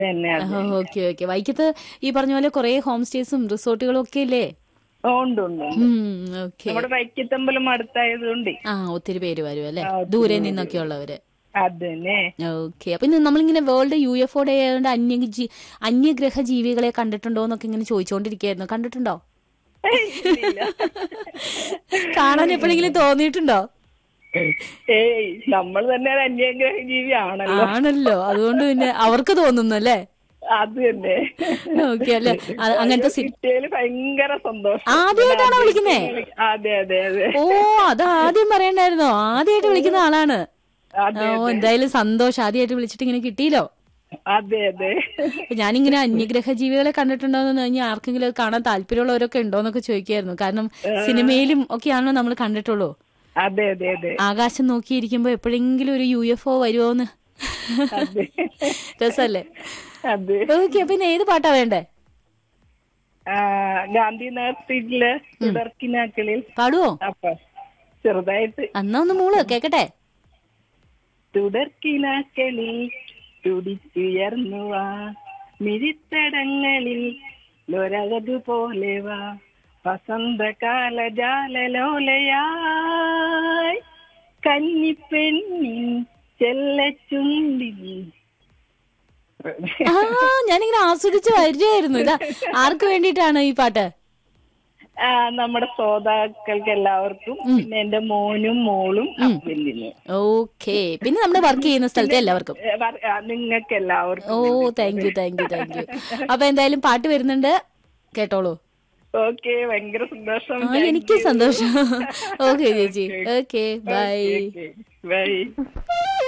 തന്നെ അതെ okay okay വൈക്കത്ത് ഈ പറഞ്ഞ പോലെ കുറെ ഹോം സ്റ്റേസും റിസോർട്ടുകളും ഒക്കെ ഇല്ലേ ഓ, ഉണ്ട് ഉണ്ട് ഉണ്ട്. ഓക്കെ നമ്മുടെ വൈക്കത്തമ്പലം അടുത്തായതുകൊണ്ട് ആ ഒത്തിരി പേര് വരും അല്ലെ ആ, ഒത്തിരി ദൂരെ പേര് നിന്നൊക്കെ ഉള്ളവര് അത് തന്നെ ഓക്കെ അപ്പൊ ഇന്ന് നമ്മളിങ്ങനെ world U F O day ആയതുകൊണ്ട് അന്യ ജീ അന്യഗ്രഹ ജീവികളെ കണ്ടിട്ടുണ്ടോ എന്നൊക്കെ ഇങ്ങനെ ചോദിച്ചുകൊണ്ടിരിക്കുകയായിരുന്നു കണ്ടിട്ടുണ്ടോ ഏയ്, ഇല്ല. കാണാൻ എപ്പോഴെങ്കിലും തോന്നിയിട്ടുണ്ടോ ഏയ് നമ്മൾ തന്നെ ഒരു അന്യഗ്രഹ ജീവിയാണല്ലോ ആണല്ലോ അതുകൊണ്ട് പിന്നെ അവർക്ക് തോന്നുന്നു അല്ലേ അത് തന്നെ ഓക്കെ അല്ലേ അത് അങ്ങനത്തെ സി- കിട്ടിയതിൽ ഭയങ്കര സന്തോഷം ആദ്യമായിട്ടാണോ വിളിക്കുന്നേ അതെ അതെ അതെ ഓ അത് ആദ്യം പറയണ്ടായിരുന്നോ ആദ്യമായിട്ട് വിളിക്കുന്ന ആളാണ് അതെ ഓ എന്തായാലും സന്തോഷം ആദ്യമായിട്ട് വിളിച്ചിട്ട് ഇങ്ങനെ കിട്ടിയില്ലോ അതെ അതെ അപ്പൊ ഞാനിങ്ങനെ അന്യഗ്രഹ ജീവികളെ കണ്ടിട്ടുണ്ടോന്ന് കഴിഞ്ഞാൽ ആർക്കെങ്കിലും അത് കാണാൻ താല്പര്യമുള്ളവരൊക്കെ ഉണ്ടോന്നൊക്കെ ചോദിക്കായിരുന്നു കാരണം സിനിമയിലും ഒക്കെയാണല്ലോ നമ്മൾ കണ്ടിട്ടുള്ളൂ അതെ അതെ അതെ ആകാശം നോക്കിയിരിക്കുമ്പോ എപ്പോഴെങ്കിലും ഒരു യു എഫ് ഒ വരുമോന്ന് അതെ രസല്ലേ അതെ ഓക്കെ പിന്നെ ഏത് പാട്ടാ വേണ്ടേ ആ, ഗാന്ധിനഗർ സ്ട്രീറ്റില് തുടർക്കിനാക്കളിൽ പാടുവോ അപ്പൊ ചെറുതായിട്ട് എന്നാ ഒന്ന് മൂള് കേക്കട്ടെ തുടർക്കിനാക്കളിൽ തുടിച്ചുയർന്നു വാ മിഴിത്തടങ്ങളിൽ ലൊരകതുപോലെ വാ വസന്തകാല ജാലലോലയായി കന്നിപ്പെണ്ണിൻ ചെല്ലച്ചുണ്ടിൽ ആ ഞാനിങ്ങനെ ആസ്വദിച്ച് വരികയായിരുന്നു ഇതാ ആർക്ക് വേണ്ടിയിട്ടാണ് ഈ പാട്ട് ആ, നമ്മുടെ ശ്രോതാക്കൾക്ക് എല്ലാവർക്കും പിന്നെ എന്റെ മോനും മോളും ഹസ്ബൻഡിനും ഓക്കെ പിന്നെ നമ്മുടെ വർക്ക് ചെയ്യുന്ന സ്ഥലത്തെ എല്ലാവർക്കും നിങ്ങൾക്ക് എല്ലാവർക്കും oh thank you thank you thank you അപ്പൊ എന്തായാലും പാട്ട് വരുന്നുണ്ട് കേട്ടോളൂ ഓക്കെ ഭയങ്കര സന്തോഷം ആ എനിക്ക് സന്തോഷം ഓക്കെ ചേച്ചി ഓക്കെ ബൈ ബൈ